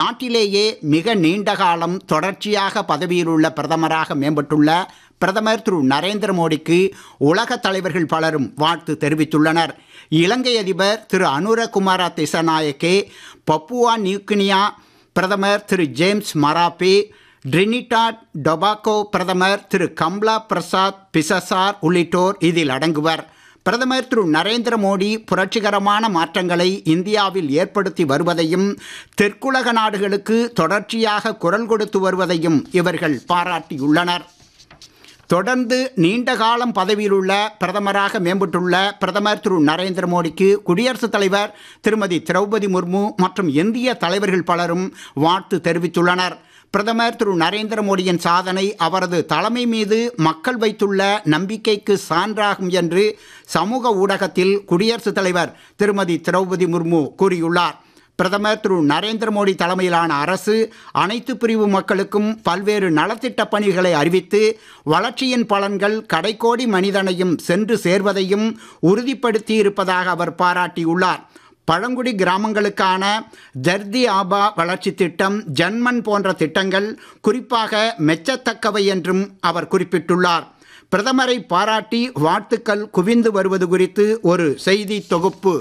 நாட்டிலேயே மிக நீண்ட காலம் தொடர்ச்சியாக பதவியில் உள்ள பிரதமராக மேம்பட்டுள்ள பிரதமர் திரு நரேந்திர மோடிக்கு உலக தலைவர்கள் பலரும் வாழ்த்து தெரிவித்துள்ளனர் இலங்கை அதிபர் திரு அனுரகுமார திசநாயக்கே பப்புவா நியூகினியா பிரதமர் திரு ஜேம்ஸ் மராப்பே ட்ரினிடாட் டொபாக்கோ பிரதமர் திரு கம்லா பிரசாத் பிசசார் உள்ளிட்டோர் இதில் அடங்குவர் பிரதமர் திரு நரேந்திர மோடி புரட்சிகரமான மாற்றங்களை இந்தியாவில் ஏற்படுத்தி வருவதையும் தெற்குலக நாடுகளுக்கு தொடர்ச்சியாக குரல் கொடுத்து வருவதையும் இவர்கள் பாராட்டியுள்ளனர் தொடர்ந்து நீண்ட காலம் பதவியில் உள்ள பிரதமராக மேம்பட்டுள்ள பிரதமர் திரு நரேந்திர மோடிக்கு குடியரசுத் தலைவர் திருமதி திரௌபதி முர்மு மற்றும் இந்திய தலைவர்கள் பலரும் வாழ்த்து தெரிவித்துள்ளனர் பிரதமர் திரு நரேந்திர மோடியின் சாதனை அவரது தலைமை மீது மக்கள் வைத்துள்ள நம்பிக்கைக்கு சான்றாகும் என்று சமூக ஊடகத்தில் குடியரசுத் தலைவர் திருமதி திரௌபதி முர்மு கூறியுள்ளார் பிரதமர் திரு நரேந்திர மோடி தலைமையிலான அரசு அனைத்து பிரிவு மக்களுக்கும் பல்வேறு நலத்திட்ட பணிகளை அறிவித்து வளர்ச்சியின் பலன்கள் கடைக்கோடி மனிதனையும் சென்று சேர்வதையும் உறுதிப்படுத்தி இருப்பதாக அவர் பாராட்டியுள்ளார் பழங்குடி கிராமங்களுக்கான ஜர்தி ஆபா வளர்ச்சி திட்டம் ஜன்மன் போன்ற திட்டங்கள் குறிப்பாக மெச்சத்தக்கவை என்றும் அவர் குறிப்பிட்டுள்ளார் பிரதமரை பாராட்டி வாழ்த்துக்கள் குவிந்து வருவது குறித்து ஒரு செய்தி தொகுப்பு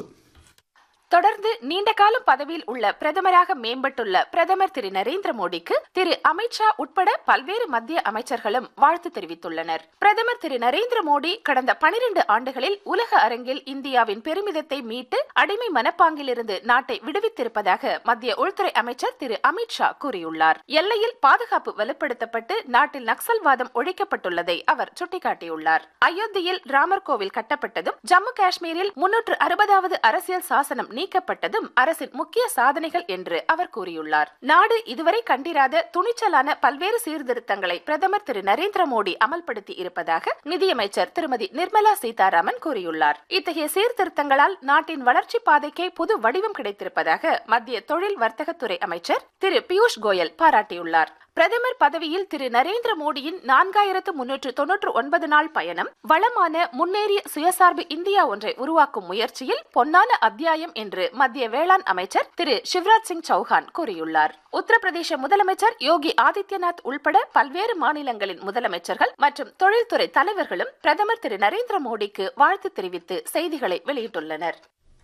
தொடர்ந்து நீண்ட காலம் பதவியில் உள்ள பிரதமராக மேம்பட்டுள்ள பிரதமர் திரு நரேந்திர மோடிக்கு திரு அமித்ஷா உட்பட பல்வேறு மத்திய அமைச்சர்களும் வாழ்த்து தெரிவித்துள்ளனர் பிரதமர் திரு நரேந்திர மோடி கடந்த பனிரெண்டு ஆண்டுகளில் உலக அரங்கில் இந்தியாவின் பெருமிதத்தை மீட்டு அடிமை மனப்பாங்கிலிருந்து நாட்டை விடுவித்திருப்பதாக மத்திய உள்துறை அமைச்சர் திரு அமித்ஷா கூறியுள்ளார் எல்லையில் பாதுகாப்பு வலுப்படுத்தப்பட்டு நாட்டில் நக்சல்வாதம் ஒழிக்கப்பட்டுள்ளதை அவர் சுட்டிக்காட்டியுள்ளார் அயோத்தியில் ராமர் கோவில் கட்டப்பட்டதும் ஜம்மு காஷ்மீரில் முன்னூற்று அறுபதாவது அரசியல் சாசனம் நீக்கப்பட்டதும் அரசின் முக்கிய சாதனைகள் என்று அவர் கூறியுள்ளார் நாடு இதுவரை கண்டிராத துணிச்சலான பல்வேறு சீர்திருத்தங்களை பிரதமர் திரு நரேந்திர மோடி அமல்படுத்தி இருப்பதாக நிதியமைச்சர் திருமதி நிர்மலா சீதாராமன் கூறியுள்ளார் இத்தகைய சீர்திருத்தங்களால் நாட்டின் வளர்ச்சி பாதைக்கே புது வடிவம் கிடைத்திருப்பதாக மத்திய தொழில் வர்த்தகத்துறை அமைச்சர் திரு பியூஷ் கோயல் பாராட்டியுள்ளார் பிரதமர் பதவியில் திரு நரேந்திர மோடியின் நான்காயிரத்து முன்னூற்று தொன்னூற்று ஒன்பது நாள் பயணம் வளமான முன்னேறிய சுயசார்பு இந்தியா ஒன்றை உருவாக்கும் முயற்சியில் பொன்னான அத்தியாயம் என்று மத்திய வேளாண் அமைச்சர் திரு சிவராஜ் சிங் சௌஹான் கூறியுள்ளார் உத்தரப்பிரதேச முதலமைச்சர் யோகி ஆதித்யநாத் உள்பட பல்வேறு மாநிலங்களின் முதலமைச்சர்கள் மற்றும் தொழில்துறை தலைவர்களும் பிரதமர் திரு நரேந்திர மோடிக்கு வாழ்த்து தெரிவித்து செய்திகளை வெளியிட்டுள்ளனர்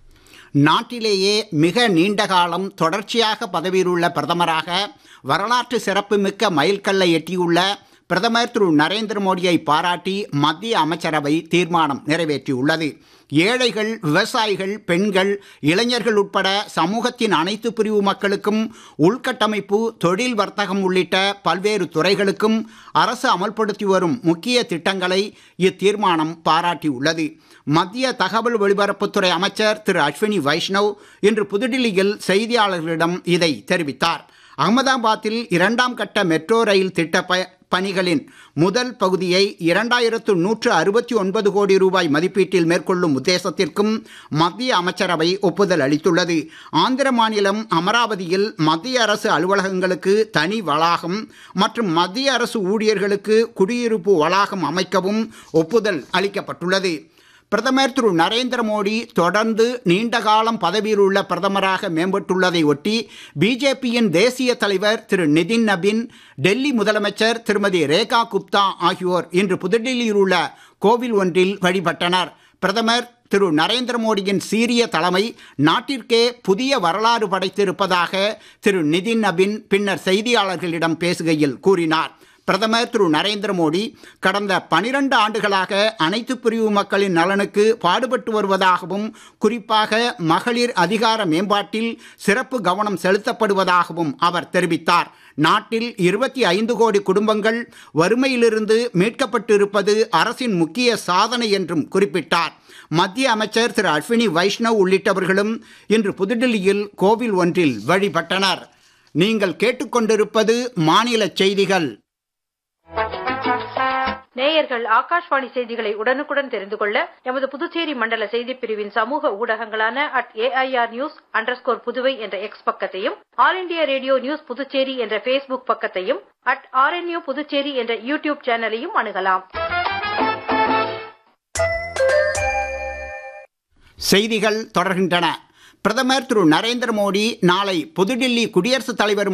நாட்டிலேயே மிக நீண்ட காலம் தொடர்ச்சியாக பதவியில் உள்ள பிரதமராக வரலாற்று சிறப்புமிக்க மைல்கல்லை எட்டியுள்ள பிரதமர் திரு நரேந்திர மோடியை பாராட்டி மத்திய அமைச்சரவை தீர்மானம் நிறைவேற்றியுள்ளது ஏழைகள் விவசாயிகள் பெண்கள் இளைஞர்கள் உட்பட சமூகத்தின் அனைத்து பிரிவு மக்களுக்கும் உள்கட்டமைப்பு தொழில் வர்த்தகம் உள்ளிட்ட பல்வேறு துறைகளுக்கும் அரசு அமல்படுத்தி வரும் முக்கிய திட்டங்களை இத்தீர்மானம் பாராட்டியுள்ளது மத்திய தகவல் ஒலிபரப்புத்துறை அமைச்சர் திரு அஸ்வினி வைஷ்ணவ் இன்று புதுடில்லியில் செய்தியாளர்களிடம் இதை தெரிவித்தார் அகமதாபாத்தில் இரண்டாம் கட்ட மெட்ரோ ரயில் திட்ட ப பணிகளின் முதல் பகுதியை இரண்டாயிரத்து நூற்று அறுபத்தி ஒன்பது கோடி ரூபாய் மதிப்பீட்டில் மேற்கொள்ளும் உத்தேசத்திற்கும் மத்திய அமைச்சரவை ஒப்புதல் அளித்துள்ளது ஆந்திர மாநிலம் அமராவதியில் மத்திய அரசு அலுவலகங்களுக்கு தனி வளாகம் மற்றும் மத்திய அரசு ஊழியர்களுக்கு குடியிருப்பு வளாகம் அமைக்கவும் ஒப்புதல் அளிக்கப்பட்டுள்ளது பிரதமர் திரு நரேந்திர மோடி தொடர்ந்து நீண்ட காலம் பதவியில் உள்ள பிரதமராக மேம்பட்டுள்ளதை ஒட்டி பிஜேபியின் தேசிய தலைவர் திரு நிதின் நபின் டெல்லி முதலமைச்சர் திருமதி ரேகா குப்தா ஆகியோர் இன்று புதுடில்லியில் உள்ள கோவில் ஒன்றில் வழிபட்டனர் பிரதமர் திரு நரேந்திர மோடியின் சீரிய தலைமை நாட்டிற்கே புதிய வரலாறு படைத்திருப்பதாக திரு நிதின் நபின் பின்னர் செய்தியாளர்களிடம் பேசுகையில் கூறினார் பிரதமர் திரு நரேந்திர மோடி கடந்த பனிரெண்டு ஆண்டுகளாக அனைத்து பிரிவு மக்களின் நலனுக்கு பாடுபட்டு வருவதாகவும் குறிப்பாக மகளிர் அதிகார மேம்பாட்டில் சிறப்பு கவனம் செலுத்தப்படுவதாகவும் அவர் தெரிவித்தார் நாட்டில் இருபத்தி ஐந்து கோடி குடும்பங்கள் வறுமையிலிருந்து மீட்கப்பட்டிருப்பது அரசின் முக்கிய சாதனை என்றும் குறிப்பிட்டார் மத்திய அமைச்சர் திரு அஸ்வினி வைஷ்ணவ் உள்ளிட்டவர்களும் இன்று புதுடில்லியில் கோவில் ஒன்றில் வழிபட்டனர் நீங்கள் கேட்டுக்கொண்டிருப்பது மாநில செய்திகள் நேயர்கள் ஆகாஷ்வாணி செய்திகளை உடனுக்குடன் தெரிந்து கொள்ள எமது புதுச்சேரி மண்டல செய்திப் பிரிவின் சமூக ஊடகங்களான at AIR news underscore Puduvai என்ற எக்ஸ் பக்கத்தையும் all India radio news Puducherry என்ற ஃபேஸ்புக் பக்கத்தையும் அட் ஆர்என்யூ புதுச்சேரி என்ற யூடியூப் சேனலையும் அணுகலாம் செய்திகள் தொடர்கின்றன பிரதமர் திரு நரேந்திர மோடி நாளை புதுடில்லி குடியரசுத் தலைவர்